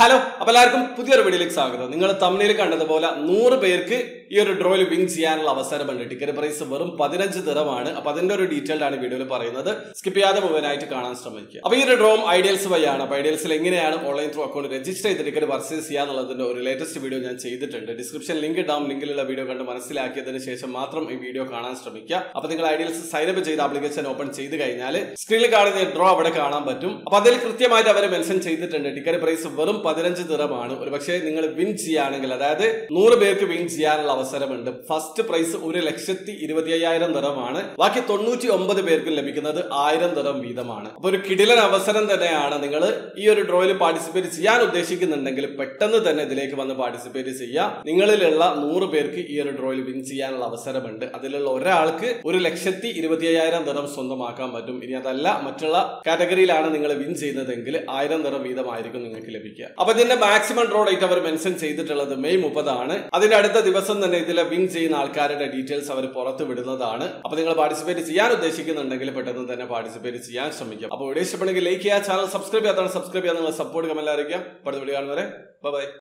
hello അപ്പൊ എല്ലാവർക്കും പുതിയൊരു വീഡിയോയിലേക്ക് സ്വാഗതം നിങ്ങൾ തമിഴിൽ കണ്ടതുപോലെ നൂറ് പേർക്ക് ഈ ഒരു ഡ്രോയിൽ വിൻ ചെയ്യാനുള്ള അവസരമുണ്ട് ടിക്കറ്റ് പ്രൈസ് വെറും പതിനഞ്ച് ദിറമാണ് അപ്പൊ അതിന്റെ ഒരു ഡീറ്റെയിൽഡ് ആണ് വീഡിയോയിൽ പറയുന്നത് സ്കിപ്പ് ചെയ്യാതെ മുഴുവനായിട്ട് കാണാൻ ശ്രമിക്കുക അപ്പൊ ഈ ഒരു ഡ്രോം ഐഡിയൽസ് വഴിയാണ് അപ്പൊ ഐഡിയൽസിൽ എങ്ങനെയാണ് ഓൺലൈൻ ത്രൂ അക്കൗണ്ട് രജിസ്റ്റർ ചെയ്ത് ടിക്കറ്റ് പർച്ചേസ് ചെയ്യാന്നുള്ളതിന്റെ ഒരു ലേറ്റസ്റ്റ് വീഡിയോ ഞാൻ ചെയ്തിട്ടുണ്ട് ഡിസ്ക്രിപ്ഷൻ ലിങ്ക് ഇടാം ലിങ്കിലുള്ള വീഡിയോ കണ്ട് മനസ്സിലാക്കിയതിന് ശേഷം മാത്രം ഈ വീഡിയോ കാണാൻ ശ്രമിക്കുക അപ്പൊ നിങ്ങൾ ഐഡിയൽസ് സൈനപ്പ് ചെയ്ത് ആപ്ലിക്കേഷൻ ഓപ്പൺ ചെയ്ത് കഴിഞ്ഞാൽ സ്ക്രീനിൽ കാണുന്ന ഡ്രോ അവിടെ കാണാൻ പറ്റും അപ്പൊ അതിൽ കൃത്യമായിട്ട് അവർ മെൻഷൻ ചെയ്തിട്ടുണ്ട് ടിക്കറ്റ് പ്രൈസ് വെറും പതിനഞ്ച് ദിറമാണ് ഒരു പക്ഷേ നിങ്ങൾ വിൻ ചെയ്യുകയാണെങ്കിൽ അതായത് നൂറ് പേർക്ക് വിൻ ചെയ്യാനുള്ള അവസരമുണ്ട് ഫസ്റ്റ് പ്രൈസ് ഒരു ലക്ഷത്തി ഇരുപത്തി അയ്യായിരം ദിറമാണ് ബാക്കി തൊണ്ണൂറ്റി ഒമ്പത് പേർക്കും ലഭിക്കുന്നത് ആയിരം ദിറം വീതമാണ് അപ്പൊ ഒരു കിടിലൻ അവസരം തന്നെയാണ് നിങ്ങൾ ഈ ഒരു ഡ്രോയിൽ പാർട്ടിസിപ്പേറ്റ് ചെയ്യാൻ ഉദ്ദേശിക്കുന്നുണ്ടെങ്കിൽ പെട്ടെന്ന് തന്നെ ഇതിലേക്ക് വന്ന് പാർട്ടിസിപ്പേറ്റ് ചെയ്യുക നിങ്ങളിലുള്ള നൂറ് പേർക്ക് ഈ ഒരു ഡ്രോയിൽ വിൻ ചെയ്യാനുള്ള അവസരമുണ്ട് അതിലുള്ള ഒരാൾക്ക് ഒരു ലക്ഷത്തി ഇരുപത്തി അയ്യായിരം ദിറം സ്വന്തമാക്കാൻ പറ്റും ഇനി അതല്ല മറ്റുള്ള കാറ്റഗറിയിലാണ് നിങ്ങൾ വിൻ ചെയ്യുന്നതെങ്കിൽ ആയിരം ദിറം വീതമായിരിക്കും നിങ്ങൾക്ക് ലഭിക്കുക അപ്പൊ ഇതിന്റെ മാക്സിമം ഡ്രോ ഡേറ്റ് അവർ മെൻഷൻ ചെയ്തിട്ടുള്ളത് മെയ് മുപ്പതാണ് അതിന്റെ അടുത്ത ദിവസം തന്നെ ഇതിലെ വിൻ ചെയ്യുന്ന ആൾക്കാരുടെ ഡീറ്റെയിൽസ് അവർ പുറത്തു വിടുന്നതാണ് അപ്പൊ നിങ്ങൾ പാർട്ടിസിപ്പേറ്റ് ചെയ്യാൻ ഉദ്ദേശിക്കുന്നുണ്ടെങ്കിൽ പെട്ടെന്ന് തന്നെ പാർട്ടിസിപ്പേറ്റ് ചെയ്യാൻ ശ്രമിക്കാം അപ്പോൾ വീഡിയോ ഇഷ്ടപ്പെടുമെങ്കിൽ ലൈക്ക് ചെയ്യുക ചാനൽ സബ്സ്ക്രൈബ് ചെയ്യാത്താണ് സബ്സ്ക്രൈബ് ചെയ്യാൻ നിങ്ങൾ സപ്പോർട്ട് കമന്റ് അറിയിക്കാം അടുത്ത വീഡിയോ കാണുന്നവരെ ബൈ